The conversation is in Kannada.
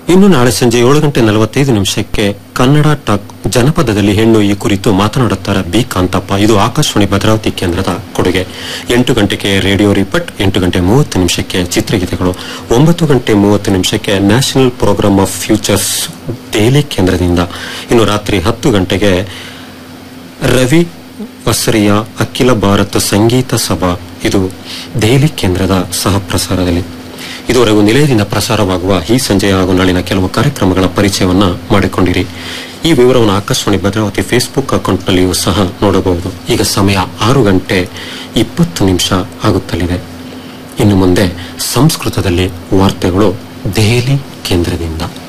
ಇನ್ನು ನಾಳೆ ಸಂಜೆ ಏಳು ಗಂಟೆ ನಲವತ್ತೈದು ನಿಮಿಷಕ್ಕೆ ಕನ್ನಡ ಟಾಕ್ ಜನಪದದಲ್ಲಿ ಹೆಣ್ಣು ಈ ಕುರಿತು ಮಾತನಾಡುತ್ತಾರೆ ಬಿ ಕಾಂತಪ್ಪ ಇದು ಆಕಾಶವಾಣಿ ಭದ್ರಾವತಿ ಕೇಂದ್ರದ ಕೊಡುಗೆ ಎಂಟು ಗಂಟೆಗೆ ರೇಡಿಯೋ ರಿಪಟ್ ಎಂಟು ಗಂಟೆ ಮೂವತ್ತು ನಿಮಿಷಕ್ಕೆ ಚಿತ್ರಗೀತೆಗಳು ಒಂಬತ್ತು ಗಂಟೆ ಮೂವತ್ತು ನಿಮಿಷಕ್ಕೆ national programme of features Delhi ಕೇಂದ್ರದಿಂದ ಇನ್ನು ರಾತ್ರಿ ಹತ್ತು ಗಂಟೆಗೆ ರವಿ ವಸರಿಯ ಅಖಿಲ ಭಾರತ ಸಂಗೀತ ಸಭಾ ಇದು ದೆಹಲಿ ಕೇಂದ್ರದ ಸಹ ಪ್ರಸಾರದಲ್ಲಿ ಇದುವರೆಗೂ ನಿಲಯದಿಂದ ಪ್ರಸಾರವಾಗುವ ಈ ಸಂಜೆಯ ಹಾಗೂ ನಾಳಿನ ಕೆಲವು ಕಾರ್ಯಕ್ರಮಗಳ ಪರಿಚಯವನ್ನ ಮಾಡಿಕೊಂಡಿರಿ ಈ ವಿವರವನ್ನು ಆಕಾಶವಾಣಿ ಭದ್ರಾವತಿ ಫೇಸ್ಬುಕ್ ಅಕೌಂಟ್ನಲ್ಲಿಯೂ ಸಹ ನೋಡಬಹುದು ಈಗ ಸಮಯ ಆರು ಗಂಟೆ ಇಪ್ಪತ್ತು ನಿಮಿಷ ಆಗುತ್ತಲಿದೆ ಇನ್ನು ಮುಂದೆ ಸಂಸ್ಕೃತದಲ್ಲಿ ವಾರ್ತೆಗಳು ದೆಹಲಿ ಕೇಂದ್ರದಿಂದ